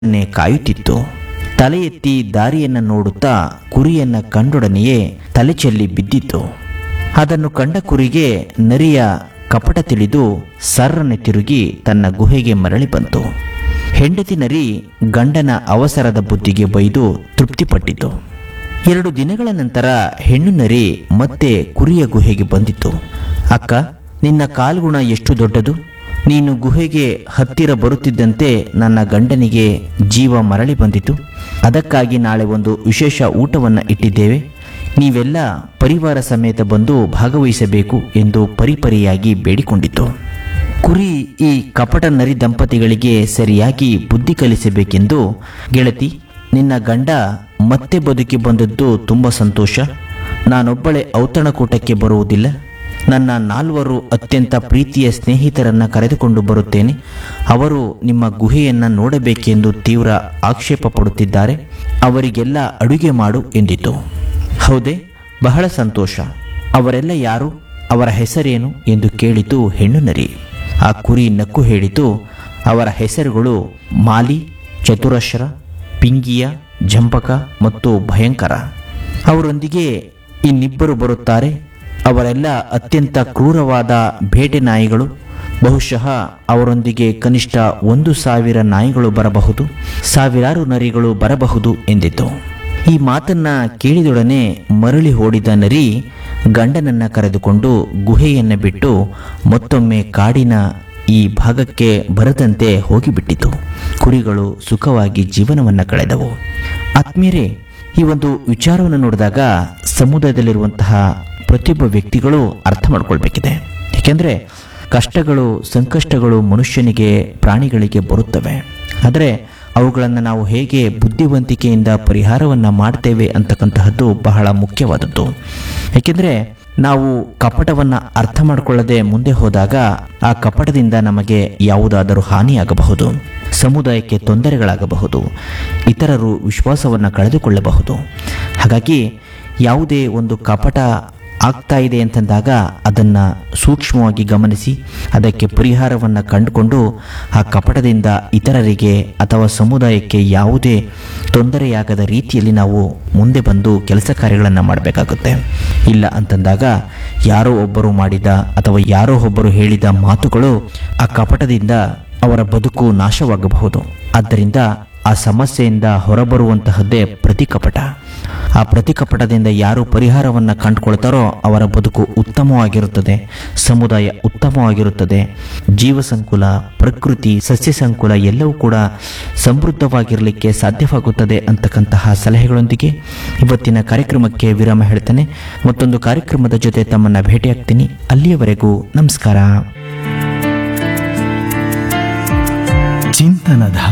ನೇ ಕಾಯುತ್ತಿತ್ತು ತಲೆ ಎತ್ತಿ ದಾರಿಯನ್ನ ನೋಡುತ್ತಾ ಕುರಿಯನ್ನ ಕಂಡೊಡನೆಯೇ ತಲೆ ಚೆಲ್ಲಿ ಬಿದ್ದಿತ್ತು ಅದನ್ನು ಕಂಡ ಕುರಿಗೆ ನರಿಯ ಕಪಟ ತಿಳಿದು ಸರ್ರನೆ ತಿರುಗಿ ತನ್ನ ಗುಹೆಗೆ ಮರಳಿ ಬಂತು ಹೆಂಡತಿ ನರಿ ಗಂಡನ ಅವಸರದ ಬುದ್ಧಿಗೆ ಬೈದು ತೃಪ್ತಿಪಟ್ಟಿತು ಎರಡು ದಿನಗಳ ನಂತರ ಹೆಣ್ಣು ನರಿ ಮತ್ತೆ ಕುರಿಯ ಗುಹೆಗೆ ಬಂದಿತು ಅಕ್ಕ ನಿನ್ನ ಕಾಲ್ಗುಣ ಎಷ್ಟು ದೊಡ್ಡದು ನೀನು ಗುಹೆಗೆ ಹತ್ತಿರ ಬರುತ್ತಿದ್ದಂತೆ ನನ್ನ ಗಂಡನಿಗೆ ಜೀವ ಮರಳಿ ಬಂದಿತು ಅದಕ್ಕಾಗಿ ನಾಳೆ ಒಂದು ವಿಶೇಷ ಊಟವನ್ನು ಇಟ್ಟಿದ್ದೇವೆ ನೀವೆಲ್ಲ ಪರಿವಾರ ಸಮೇತ ಬಂದು ಭಾಗವಹಿಸಬೇಕು ಎಂದು ಪರಿಪರಿಯಾಗಿ ಬೇಡಿಕೊಂಡಿತು ಕುರಿ ಈ ಕಪಟ ನರಿ ದಂಪತಿಗಳಿಗೆ ಸರಿಯಾಗಿ ಬುದ್ಧಿ ಕಲಿಸಬೇಕೆಂದು ಗೆಳತಿ ನಿನ್ನ ಗಂಡ ಮತ್ತೆ ಬದುಕಿ ಬಂದದ್ದು ತುಂಬ ಸಂತೋಷ ನಾನೊಬ್ಬಳೇ ಔತಣಕೂಟಕ್ಕೆ ಬರುವುದಿಲ್ಲ ನನ್ನ ನಾಲ್ವರು ಅತ್ಯಂತ ಪ್ರೀತಿಯ ಸ್ನೇಹಿತರನ್ನ ಕರೆದುಕೊಂಡು ಬರುತ್ತೇನೆ ಅವರು ನಿಮ್ಮ ಗುಹೆಯನ್ನ ನೋಡಬೇಕೆಂದು ತೀವ್ರ ಆಕ್ಷೇಪ ಪಡುತ್ತಿದ್ದಾರೆ ಅವರಿಗೆಲ್ಲ ಅಡುಗೆ ಮಾಡು ಎಂದಿತು ಹೌದೇ ಬಹಳ ಸಂತೋಷ ಅವರೆಲ್ಲ ಯಾರು ಅವರ ಹೆಸರೇನು ಎಂದು ಕೇಳಿತು ಹೆಣ್ಣು ನರಿ ಆ ಕುರಿ ನಕ್ಕು ಹೇಳಿತು ಅವರ ಹೆಸರುಗಳು ಮಾಲಿ ಚತುರಶ್ರ ಪಿಂಗಿಯ ಜಂಪಕ ಮತ್ತು ಭಯಂಕರ ಅವರೊಂದಿಗೆ ಇನ್ನಿಬ್ಬರು ಬರುತ್ತಾರೆ ಅವರೆಲ್ಲ ಅತ್ಯಂತ ಕ್ರೂರವಾದ ಬೇಟೆ ನಾಯಿಗಳು ಬಹುಶಃ ಅವರೊಂದಿಗೆ ಕನಿಷ್ಠ ಒಂದು ಸಾವಿರ ನಾಯಿಗಳು ಬರಬಹುದು ಸಾವಿರಾರು ನರಿಗಳು ಬರಬಹುದು ಎಂದಿತು ಈ ಮಾತನ್ನ ಕೇಳಿದೊಡನೆ ಮರಳಿ ಓಡಿದ ನರಿ ಗಂಡನನ್ನ ಕರೆದುಕೊಂಡು ಗುಹೆಯನ್ನು ಬಿಟ್ಟು ಮತ್ತೊಮ್ಮೆ ಕಾಡಿನ ಈ ಭಾಗಕ್ಕೆ ಬರದಂತೆ ಹೋಗಿಬಿಟ್ಟಿತು ಕುರಿಗಳು ಸುಖವಾಗಿ ಜೀವನವನ್ನು ಕಳೆದವು ಆತ್ಮೀಯರೇ ಈ ಒಂದು ವಿಚಾರವನ್ನು ನೋಡಿದಾಗ ಸಮುದಾಯದಲ್ಲಿರುವಂತಹ ಪ್ರತಿಯೊಬ್ಬ ವ್ಯಕ್ತಿಗಳು ಅರ್ಥ ಮಾಡ್ಕೊಳ್ಬೇಕಿದೆ ಏಕೆಂದರೆ ಕಷ್ಟಗಳು ಸಂಕಷ್ಟಗಳು ಮನುಷ್ಯನಿಗೆ ಪ್ರಾಣಿಗಳಿಗೆ ಬರುತ್ತವೆ ಆದರೆ ಅವುಗಳನ್ನು ನಾವು ಹೇಗೆ ಬುದ್ಧಿವಂತಿಕೆಯಿಂದ ಪರಿಹಾರವನ್ನು ಮಾಡ್ತೇವೆ ಅಂತಕ್ಕಂತಹದ್ದು ಬಹಳ ಮುಖ್ಯವಾದದ್ದು ಏಕೆಂದರೆ ನಾವು ಕಪಟವನ್ನು ಅರ್ಥ ಮಾಡಿಕೊಳ್ಳದೆ ಮುಂದೆ ಹೋದಾಗ ಆ ಕಪಟದಿಂದ ನಮಗೆ ಯಾವುದಾದರೂ ಹಾನಿಯಾಗಬಹುದು ಸಮುದಾಯಕ್ಕೆ ತೊಂದರೆಗಳಾಗಬಹುದು ಇತರರು ವಿಶ್ವಾಸವನ್ನು ಕಳೆದುಕೊಳ್ಳಬಹುದು ಹಾಗಾಗಿ ಯಾವುದೇ ಒಂದು ಕಪಟ ಆಗ್ತಾ ಇದೆ ಅಂತಂದಾಗ ಅದನ್ನು ಸೂಕ್ಷ್ಮವಾಗಿ ಗಮನಿಸಿ ಅದಕ್ಕೆ ಪರಿಹಾರವನ್ನು ಕಂಡುಕೊಂಡು ಆ ಕಪಟದಿಂದ ಇತರರಿಗೆ ಅಥವಾ ಸಮುದಾಯಕ್ಕೆ ಯಾವುದೇ ತೊಂದರೆಯಾಗದ ರೀತಿಯಲ್ಲಿ ನಾವು ಮುಂದೆ ಬಂದು ಕೆಲಸ ಕಾರ್ಯಗಳನ್ನು ಮಾಡಬೇಕಾಗುತ್ತೆ ಇಲ್ಲ ಅಂತಂದಾಗ ಯಾರೋ ಒಬ್ಬರು ಮಾಡಿದ ಅಥವಾ ಯಾರೋ ಒಬ್ಬರು ಹೇಳಿದ ಮಾತುಗಳು ಆ ಕಪಟದಿಂದ ಅವರ ಬದುಕು ನಾಶವಾಗಬಹುದು ಆದ್ದರಿಂದ ಆ ಸಮಸ್ಯೆಯಿಂದ ಹೊರಬರುವಂತಹದ್ದೇ ಪ್ರತಿಕಪಟ ಆ ಪ್ರತಿಕಪಟದಿಂದ ಯಾರು ಪರಿಹಾರವನ್ನು ಕಂಡುಕೊಳ್ತಾರೋ ಅವರ ಬದುಕು ಉತ್ತಮವಾಗಿರುತ್ತದೆ ಸಮುದಾಯ ಉತ್ತಮವಾಗಿರುತ್ತದೆ ಜೀವ ಸಂಕುಲ ಪ್ರಕೃತಿ ಸಸ್ಯ ಸಂಕುಲ ಎಲ್ಲವೂ ಕೂಡ ಸಮೃದ್ಧವಾಗಿರಲಿಕ್ಕೆ ಸಾಧ್ಯವಾಗುತ್ತದೆ ಅಂತಕ್ಕಂತಹ ಸಲಹೆಗಳೊಂದಿಗೆ ಇವತ್ತಿನ ಕಾರ್ಯಕ್ರಮಕ್ಕೆ ವಿರಾಮ ಹೇಳ್ತೇನೆ ಮತ್ತೊಂದು ಕಾರ್ಯಕ್ರಮದ ಜೊತೆ ತಮ್ಮನ್ನ ಭೇಟಿಯಾಗ್ತೀನಿ ಅಲ್ಲಿಯವರೆಗೂ ನಮಸ್ಕಾರ ಚಿಂತನಧಾರೆ